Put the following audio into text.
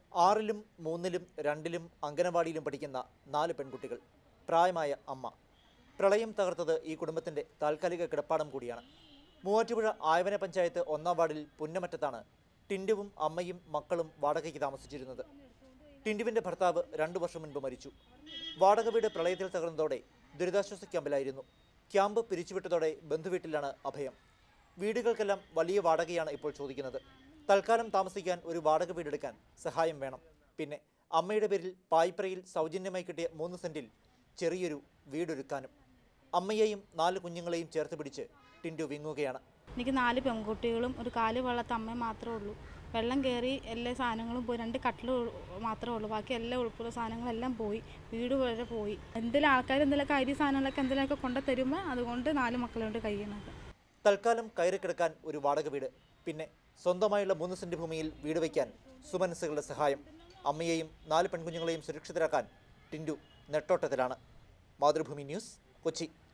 ആറിലും മൂന്നിലും രണ്ടിലും അംഗനവാടിയിലും പഠിക്കുന്ന നാല് പെൺകുട്ടികൾ പ്രായമായ അമ്മ പ്രളയം തകർത്തത് ഈ കുടുംബത്തിന്റെ താൽക്കാലിക കിടപ്പാടം കൂടിയാണ് മൂവാറ്റുപുഴ ആയവന പഞ്ചായത്ത് ഒന്നാം വാർഡിൽ പുന്നമറ്റത്താണ് ടിൻഡുവും അമ്മയും മക്കളും വാടകയ്ക്ക് താമസിച്ചിരുന്നത് ടിൻഡുവിന്റെ ഭർത്താവ് രണ്ടു വർഷം മുൻപ് മരിച്ചു വാടക വീട് പ്രളയത്തിൽ തകർന്നതോടെ ദുരിതാശ്വാസ ക്യാമ്പിലായിരുന്നു ക്യാമ്പ് പിരിച്ചുവിട്ടതോടെ ബന്ധുവീട്ടിലാണ് അഭയം വീടുകൾക്കെല്ലാം വലിയ വാടകയാണ് ഇപ്പോൾ ചോദിക്കുന്നത് തൽക്കാലം താമസിക്കാൻ ഒരു വാടക വീടെടുക്കാൻ സഹായം വേണം പിന്നെ അമ്മയുടെ പേരിൽ പായ്പ്രയിൽ സൗജന്യമായി കിട്ടിയ മൂന്ന് സെന്റിൽ ചെറിയൊരു വീടൊരുക്കാനും അമ്മയെയും നാല് കുഞ്ഞുങ്ങളെയും ചേർത്ത് പിടിച്ച് ടിൻഡു വിങ്ങുകയാണ് എനിക്ക് നാല് പെൺകുട്ടികളും ഒരു കാല് വെള്ളത്തെ അമ്മയും മാത്രമേ ഉള്ളൂ വെള്ളം കയറി എല്ലാ സാധനങ്ങളും പോയി രണ്ട് കട്ടിൽ മാത്രമേ ഉള്ളൂ ബാക്കി എല്ലാ ഉൾപ്പെടെ സാധനങ്ങളെല്ലാം പോയി വീട് വരെ പോയി എന്തെങ്കിലും ആൾക്കാർ എന്തെങ്കിലുമൊക്കെ അരി സാധനങ്ങളൊക്കെ എന്തെങ്കിലുമൊക്കെ കൊണ്ടു തരുമ്പോൾ അതുകൊണ്ട് നാല് മക്കളുണ്ട് കഴിയുന്നത് തൽക്കാലം കയറി കിടക്കാൻ ഒരു വാടക വീട് പിന്നെ സ്വന്തമായുള്ള മൂന്ന് സെന്റ് ഭൂമിയിൽ വീട് വയ്ക്കാൻ സുമനസ്സുകളുടെ സഹായം അമ്മയെയും നാല് പെൺകുഞ്ഞുങ്ങളെയും സുരക്ഷിതരാക്കാൻ ടിൻഡു നെട്ടോട്ടത്തിലാണ് മാതൃഭൂമി ന്യൂസ് കൊച്ചി